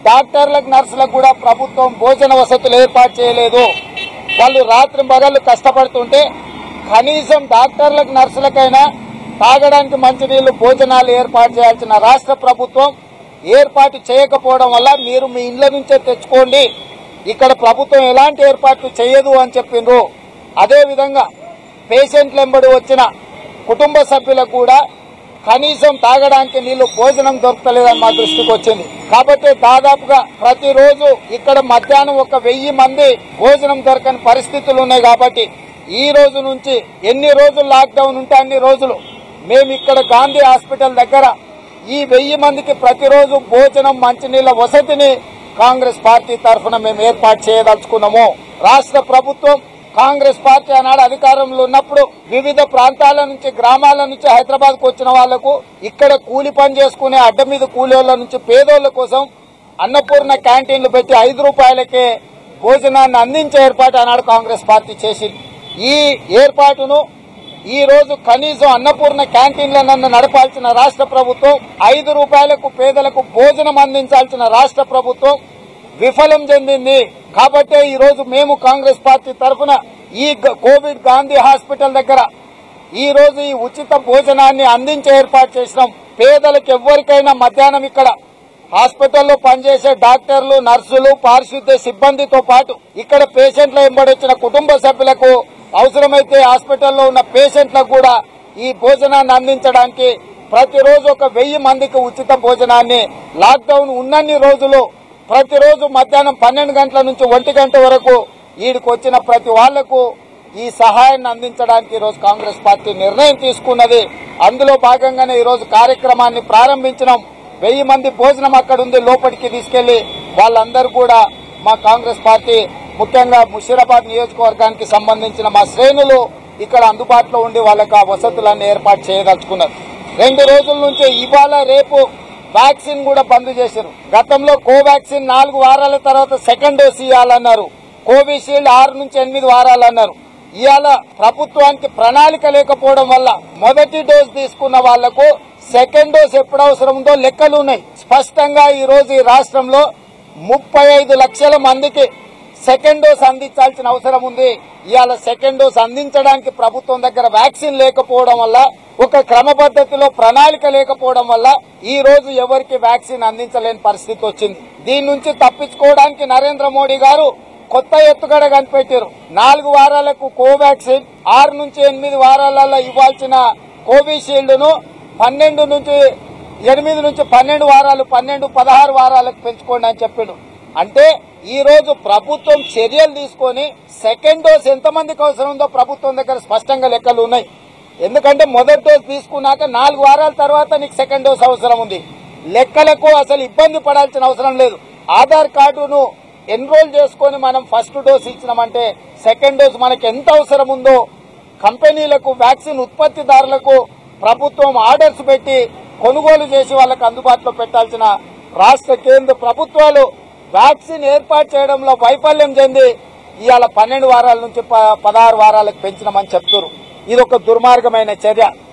డాక్టర్లకు నర్సులకు కూడా ప్రభుత్వం భోజన వసతులు ఏర్పాటు చేయలేదు వాళ్ళు రాత్రి పగళ్ళు కష్టపడుతుంటే కనీసం డాక్టర్లకు నర్సులకైనా తాగడానికి మంచినీళ్లు భోజనాలు ఏర్పాటు చేయాల్సిన రాష్ట్ర ప్రభుత్వం ఏర్పాటు చేయకపోవడం వల్ల మీరు మీ ఇండ్ల నుంచే తెచ్చుకోండి ఇక్కడ ప్రభుత్వం ఎలాంటి ఏర్పాట్లు చేయదు అని చెప్పిండ్రు అదేవిధంగా పేషెంట్ల వెంబడి వచ్చిన కుటుంబ భోజనాలకు కూడా కనీసం తాగడానికి నీళ్లు భోజనం దొరకలేదని మా దృష్టికి వచ్చింది కాబట్టి దాదాపుగా ప్రతిరోజు ఇక్కడ మధ్యాహ్నం ఒక వెయ్యి మంది భోజనం దొరకని పరిస్థితులు ఉన్నాయి కాబట్టి ఈ రోజు నుంచి ఎన్ని రోజులు లాక్డౌన్ ఉంటే అన్ని రోజులు మేము ఇక్కడ గాంధీ హాస్పిటల్ దగ్గర ఈ వెయ్యి మందికి ప్రతిరోజు భోజనం మంచినీళ్ల వసతిని కాంగ్రెస్ పార్టీ తరఫున మేము ఏర్పాటు చేయదలుచుకున్నాము రాష్ట్ర ప్రభుత్వం కాంగ్రెస్ పార్టీ ఆనాడు అధికారంలో ఉన్నప్పుడు వివిధ ప్రాంతాల నుంచి గ్రామాల నుంచి హైదరాబాద్ కు వచ్చిన వాళ్లకు ఇక్కడ కూలి పని చేసుకునే అడ్డ మీద కూలీల నుంచి పేదోళ్ల కోసం అన్నపూర్ణ క్యాంటీన్లు పెట్టి ఐదు రూపాయలకే భోజనాన్ని అందించే ఏర్పాటు ఆనాడు కాంగ్రెస్ పార్టీ చేసింది ఈ ఏర్పాటును ఈ రోజు కనీసం అన్నపూర్ణ క్యాంటీన్లను నడపాల్సిన రాష్ట్ర ప్రభుత్వం ఐదు రూపాయలకు పేదలకు భోజనం అందించాల్సిన రాష్ట్ర ప్రభుత్వం విఫలం చెందింది కాబట్టే ఈ రోజు మేము కాంగ్రెస్ పార్టీ తరఫున ఈ గ- కోవిడ్ గాంధీ హాస్పిటల్ దగ్గర ఈ రోజు ఈ ఉచిత భోజనాన్ని అందించే ఏర్పాటు చేసినాం పేదలకు ఎవరికైనా మధ్యాహ్నం ఇక్కడ హాస్పిటల్లో పనిచేసే డాక్టర్లు నర్సులు పారిశుద్ధ్య సిబ్బందితో పాటు ఇక్కడ పేషెంట్ల వెంబడొచ్చిన కుటుంబ సభ్యులకు అవసరమైతే హాస్పిటల్లో ఉన్న పేషెంట్లకు కూడా ఈ భోజనాన్ని అందించడానికి ప్రతిరోజు ఒక వెయ్యి మందికి ఉచిత భోజనాన్ని లాక్డౌన్ ఉన్నన్ని రోజులు ప్రతిరోజు మధ్యాహ్నం పన్నెండు గంటల నుంచి ఒంటి గంట వరకు ఈడికి వచ్చిన ప్రతి వాళ్లకు ఈ సహాయాన్ని అందించడానికి ఈరోజు కాంగ్రెస్ పార్టీ నిర్ణయం తీసుకున్నది అందులో భాగంగానే ఈరోజు కార్యక్రమాన్ని ప్రారంభించినాం వెయ్యి మంది భోజనం అక్కడ ఉంది లోపలికి తీసుకెళ్లి వాళ్ళందరూ కూడా మా కాంగ్రెస్ పార్టీ ముఖ్యంగా ముషీరాబాద్ నియోజకవర్గానికి సంబంధించిన మా శ్రేణులు ఇక్కడ అందుబాటులో ఉండి వాళ్ళకి ఆ వసతులన్నీ ఏర్పాటు చేయదలుచుకున్నారు రెండు రోజుల నుంచి ఇవాళ రేపు వ్యాక్సిన్ కూడా బంద్ చేశారు గతంలో కోవాక్సిన్ నాలుగు వారాల తర్వాత సెకండ్ డోస్ ఇవ్వాలన్నారు కోవిషీల్డ్ ఆరు నుంచి ఎనిమిది వారాలు అన్నారు ఇవాళ ప్రభుత్వానికి ప్రణాళిక లేకపోవడం వల్ల మొదటి డోస్ తీసుకున్న వాళ్లకు సెకండ్ డోస్ ఎప్పుడు అవసరం ఉందో లెక్కలు ఉన్నాయి స్పష్టంగా ఈ రోజు ఈ రాష్ట్రంలో ముప్పై ఐదు లక్షల మందికి సెకండ్ డోస్ అందించాల్సిన అవసరం ఉంది ఇవాళ సెకండ్ డోస్ అందించడానికి ప్రభుత్వం దగ్గర వ్యాక్సిన్ లేకపోవడం వల్ల ఒక క్రమ పద్ధతిలో ప్రణాళిక లేకపోవడం వల్ల ఈ రోజు ఎవరికి వ్యాక్సిన్ అందించలేని పరిస్థితి వచ్చింది దీని నుంచి తప్పించుకోవడానికి నరేంద్ర మోడీ గారు కొత్త ఎత్తుగడ కనిపెట్టారు నాలుగు వారాలకు కోవాక్సిన్ ఆరు నుంచి ఎనిమిది వారాలలో ఇవ్వాల్సిన కోవిషీల్డ్ ను పన్నెండు నుంచి ఎనిమిది నుంచి పన్నెండు వారాలు పన్నెండు పదహారు వారాలకు పెంచుకోండి అని చెప్పాడు అంటే ఈ రోజు ప్రభుత్వం చర్యలు తీసుకొని సెకండ్ డోస్ ఎంతమందికి అవసరం ఉందో ప్రభుత్వం దగ్గర స్పష్టంగా లెక్కలు ఉన్నాయి ఎందుకంటే మొదటి డోస్ తీసుకున్నాక నాలుగు వారాల తర్వాత నీకు సెకండ్ డోస్ అవసరం ఉంది లెక్కలకు అసలు ఇబ్బంది పడాల్సిన అవసరం లేదు ఆధార్ కార్డును ఎన్రోల్ చేసుకొని మనం ఫస్ట్ డోస్ ఇచ్చినామంటే సెకండ్ డోస్ మనకి ఎంత అవసరం ఉందో కంపెనీలకు వ్యాక్సిన్ ఉత్పత్తిదారులకు ప్రభుత్వం ఆర్డర్స్ పెట్టి కొనుగోలు చేసి వాళ్ళకు అందుబాటులో పెట్టాల్సిన రాష్ట్ర కేంద్ర ప్రభుత్వాలు వ్యాక్సిన్ ఏర్పాటు చేయడంలో వైఫల్యం చెంది ఇవాళ పన్నెండు వారాల నుంచి ప- పదహారు వారాలకు పెంచినామని చెప్తున్నారు ఇది ఒక దుర్మార్గమైన చర్య